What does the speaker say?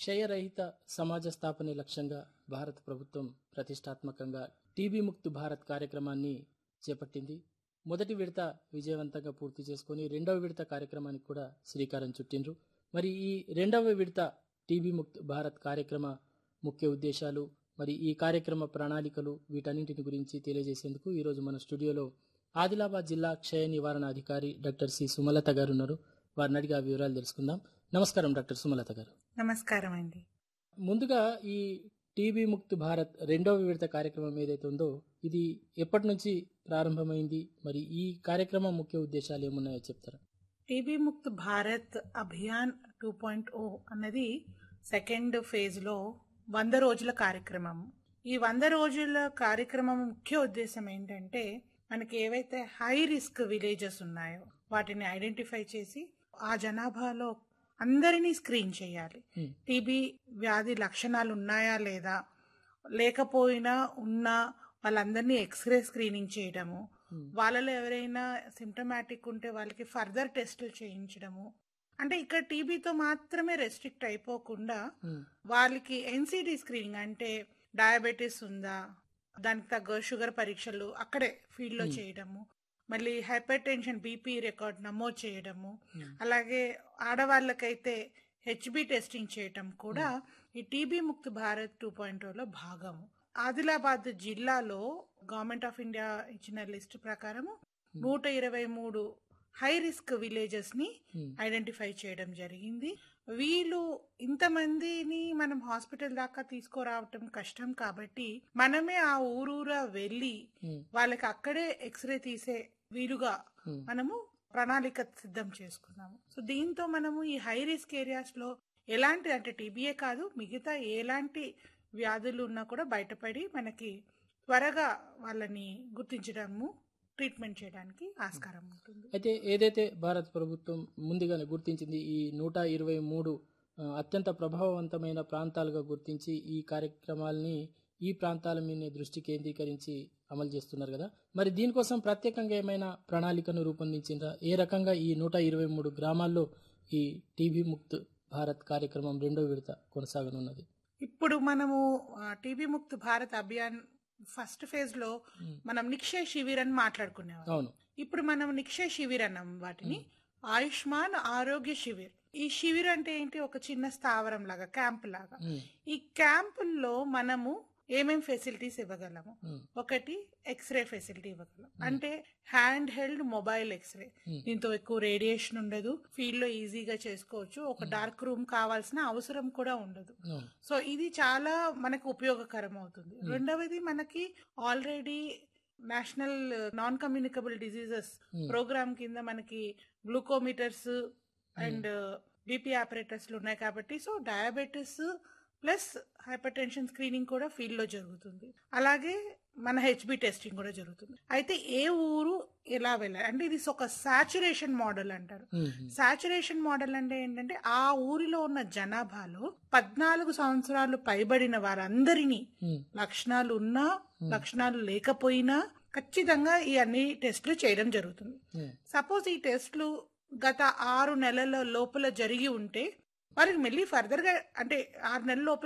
క్షయరహిత సమాజ స్థాపనే లక్ష్యంగా భారత ప్రభుత్వం ప్రతిష్టాత్మకంగా టీబీ ముక్త్ భారత్ కార్యక్రమాన్ని చేపట్టింది మొదటి విడత విజయవంతంగా పూర్తి చేసుకొని రెండవ విడత కార్యక్రమానికి కూడా శ్రీకారం చుట్టిండ్రు మరి ఈ రెండవ విడత టీబీ ముక్త్ భారత్ కార్యక్రమ ముఖ్య ఉద్దేశాలు మరి ఈ కార్యక్రమ ప్రణాళికలు వీటన్నింటిని గురించి తెలియజేసేందుకు ఈరోజు మన స్టూడియోలో ఆదిలాబాద్ జిల్లా క్షయ నివారణ అధికారి డాక్టర్ సి సుమలత గారు ఉన్నారు వారిని అడిగి ఆ వివరాలు తెలుసుకుందాం నమస్కారం డాక్టర్ సుమలత గారు నమస్కారం అండి ముందుగా ఈ టీబీ ముక్త్ భారత్ రెండవ విడత కార్యక్రమం ఏదైతే ఉందో ఇది ఎప్పటి నుంచి ప్రారంభమైంది మరి ఈ కార్యక్రమం ముఖ్య ఉద్దేశాలు ఏమున్నాయో చెప్తారా TB Mukt Bharat Abhiyan two point O అన్నది సెకండ్ ఫేజ్ లో వంద రోజుల కార్యక్రమం ఈ వంద రోజుల కార్యక్రమం ముఖ్య ఉద్దేశం ఏంటంటే మనకి ఏవైతే హై రిస్క్ విలేజెస్ ఉన్నాయో వాటిని ఐడెంటిఫై చేసి ఆ జనాభాలో అందరినీ స్క్రీన్ చేయాలి Hmm. టీబీ వ్యాధి లక్షణాలు ఉన్నాయా లేదా లేకపోయినా ఉన్నా వాళ్ళందరినీ ఎక్స్రే స్క్రీనింగ్ చేయడము Hmm. వాళ్ళలో ఎవరైనా సిమ్టమాటిక్ ఉంటే వాళ్ళకి ఫర్దర్ టెస్టులు చేయించడము అంటే ఇక్కడ టీబీతో మాత్రమే రెస్ట్రిక్ట్ అయిపోకుండా ఉమ్, వాళ్ళకి ఎన్సిడి స్క్రీనింగ్ అంటే డయాబెటీస్ ఉందా దానికి తగ్గ షుగర్ పరీక్షలు అక్కడే ఫీల్డ్ లో Hmm. చేయడము మళ్ళీ హైపర్ టెన్షన్ బీపీ రికార్డ్ నమోదు చేయడము ఉమ్, అలాగే ఆడవాళ్ళకైతే హెచ్బి టెస్టింగ్ చేయటం కూడా ఈ TB Mukt Bharat two point లో భాగము ఆదిలాబాద్ జిల్లాలో గవర్నమెంట్ ఆఫ్ ఇండియా ఇచ్చిన లిస్ట్ ప్రకారము నూట ఇరవై మూడు హై రిస్క్ విలేజెస్ ని ఉమ్, ఐడెంటిఫై చేయడం జరిగింది వీళ్ళు ఇంతమందిని మనం హాస్పిటల్ దాకా తీసుకురావటం కష్టం కాబట్టి మనమే ఆ ఊరూరా వెళ్ళి ఉమ్, వాళ్ళకి అక్కడే ఎక్స్రే తీసే వీలుగా ఉమ్, మనము ప్రణాళిక సిద్ధం చేసుకున్నాము సో దీంతో మనము ఈ హై రిస్క్ ఏరియాస్ లో ఎలాంటి అంటే టీబీఏ కాదు మిగతా ఎలాంటి వ్యాధులు ఉన్నా కూడా బయటపడి మనకి త్వరగా వాళ్ళని గుర్తించడము ట్రీట్మెంట్ చేయడానికి ఆస్కారం ఉంటుంది అయితే ఏదైతే భారత ప్రభుత్వం ముందుగానే గుర్తించింది ఈ నూట ఇరవై మూడు ఆ, అత్యంత ప్రభావవంతమైన ప్రాంతాలుగా గుర్తించి ఈ కార్యక్రమాల్ని ఈ ప్రాంతాల మీద దృష్టి కేంద్రీకరించి అమలు చేస్తున్నారు కదా మరి దీనికోసం ప్రత్యేకంగా ఏమైనా ప్రణాళికను రూపొందించిందా ఏ రకంగా ఈ నూట ఇరవై మూడు గ్రామాల్లో ఈ టీబీ ముక్త్ భారత్ కార్యక్రమం రెండో విడత కొనసాగనున్నది ఇప్పుడు మనము TB Mukt Bharat Abhiyan first phase లో ఉమ్, మనం నిక్షయ శిబిర్ అని మాట్లాడుకునేవాళ్ళం అవును ఇప్పుడు మనం నిక్షయ శిబిర్ అన్నాం వాటిని ఆయుష్మాన్ ఆరోగ్య శిబిర్ ఈ శిబిర్ అంటే ఏంటి ఒక చిన్న స్థావరం లాగా క్యాంప్ లాగా ఉమ్, ఈ క్యాంపుల్లో మనము ఏమేం ఫెసిలిటీస్ ఇవ్వగలము ఉమ్, ఒకటి ఎక్స్రే ఫెసిలిటీ ఇవ్వగలం అంటే hand held mobile x-ray Hmm. దీంతో ఎక్కువ రేడియేషన్ ఉండదు ఫీల్డ్ లో ఈజీగా చేసుకోవచ్చు ఒక డార్క్ రూమ్ కావాల్సిన అవసరం కూడా ఉండదు అవును సో ఇది చాలా మనకు ఉపయోగకరం అవుతుంది రెండవది మనకి already national non communicable diseases Hmm. Program కింద మనకి గ్లూకోమీటర్స్ అండ్ బీపీ ఆపరేటర్స్ ఉన్నాయి కాబట్టి so diabetes plus hypertension screening కూడా ఫీల్డ్ లో జరుగుతుంది అలాగే మన హెచ్బి టెస్టింగ్ కూడా జరుగుతుంది అయితే ఏ ఊరు ఎలా వెళ్ళాలి అంటే ఇది ఒక సాచురేషన్ మోడల్ అంటారు ఉమ్, ఉమ్, సాచురేషన్ మోడల్ అంటే ఏంటంటే ఆ ఊరిలో ఉన్న జనాభాలో పద్నాలుగు సంవత్సరాలు పైబడిన వారందరినీ ఉమ్, లక్షణాలు ఉన్నా లక్షణాలు లేకపోయినా ఖచ్చితంగా ఈ అన్ని టెస్టులు చేయడం జరుగుతుంది ఉమ్, సపోజ్ ఈ టెస్టులు గత ఆరు నెలల లోపల జరిగి ఉంటే వారికి మళ్ళీ ఫర్దర్ గా అంటే ఆరు నెలల లోపల